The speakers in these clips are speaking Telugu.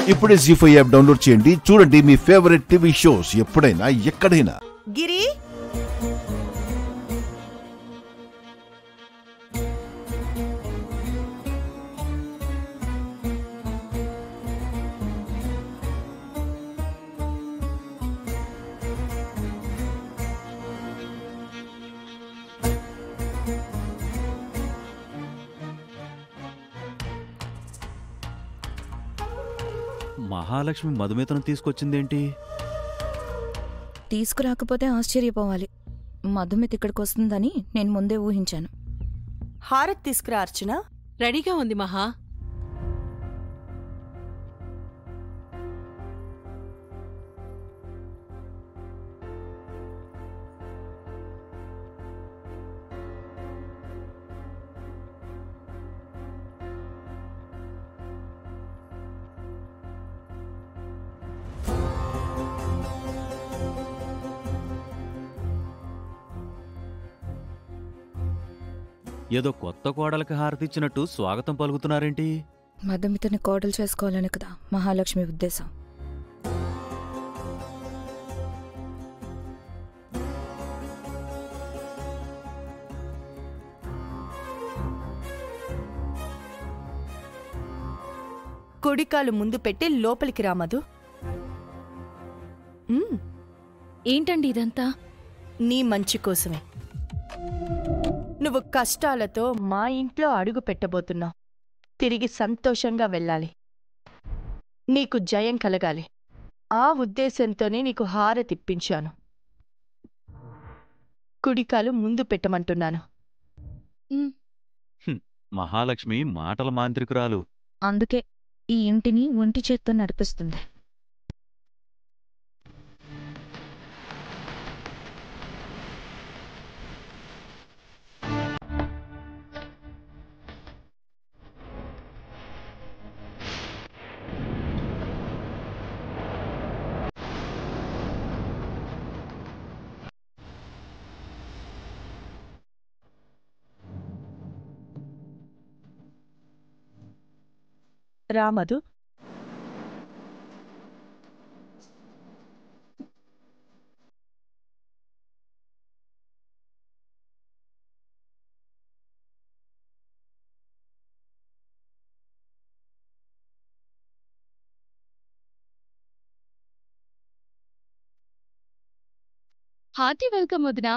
ఇప్పుడే జీ ఫైవ్ యాప్ డౌన్లోడ్ చేయండి చూడండి మీ ఫేవరెట్ టీవీ షోస్ ఎప్పుడైనా ఎక్కడైనా గిరి మహాలక్ష్మి మధుమితను తీసుకొచ్చిందేంటి తీసుకురాకపోతే ఆశ్చర్యపోవాలి మధుమిత ఇక్కడికి వస్తుందని నేను ముందే ఊహించాను హారత్ తీసుకురా అర్చన రెడీగా ఉంది మహా ఏదో కొత్త కోడలకి హారతిచ్చినట్టు స్వాగతం పలుకుతున్నారేంటి మధుమితని కోడలు చేసుకోవాలని కదా మహాలక్ష్మి ఉద్దేశం కుడికాలు ముందు పెట్టి లోపలికి రా మధు మ్మ్, ఏంటండి ఇదంతా నీ మంచి కోసమే నువ్వు కష్టాలతో మా ఇంట్లో అడుగు పెట్టబోతున్నావు తిరిగి సంతోషంగా వెళ్ళాలి నీకు జయం కలగాలి ఆ ఉద్దేశంతోనే నీకు హారతిప్పించాను కుడికాలు ముందు పెట్టమంటున్నాను మహాలక్ష్మి మాటల మాంత్రికురాలు అందుకే ఈ ఇంటిని ఒంటి చేత్తో నడిపిస్తుంది రా మధు హార్టీ వెల్కమ్ వదినా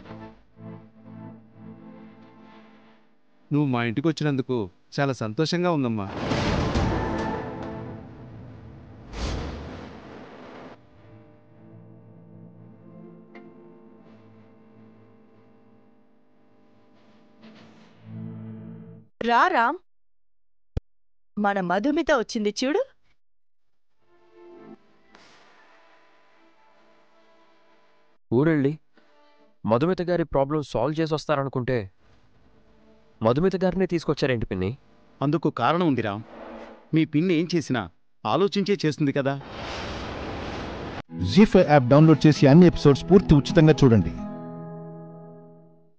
నువ్వు మా ఇంటికి వచ్చినందుకు చాలా సంతోషంగా ఉందమ్మా రా రామ్ మన మధుమిత వచ్చింది చూడు ఊరెళ్ళి మధుమిత గారి ప్రాబ్లం సాల్వ్ చేసి వస్తారనుకుంటే మధుమిత గారిని తీసుకొచ్చారేంటి పిన్ని అందుకు కారణం ఉందిరా మీ పిన్ని ఏం చేసినా ఆలోచించే చేస్తుంది కదా జీ ఫైవ్ యాప్ డౌన్లోడ్ చేసి అన్ని ఎపిసోడ్స్ పూర్తి ఉచితంగా చూడండి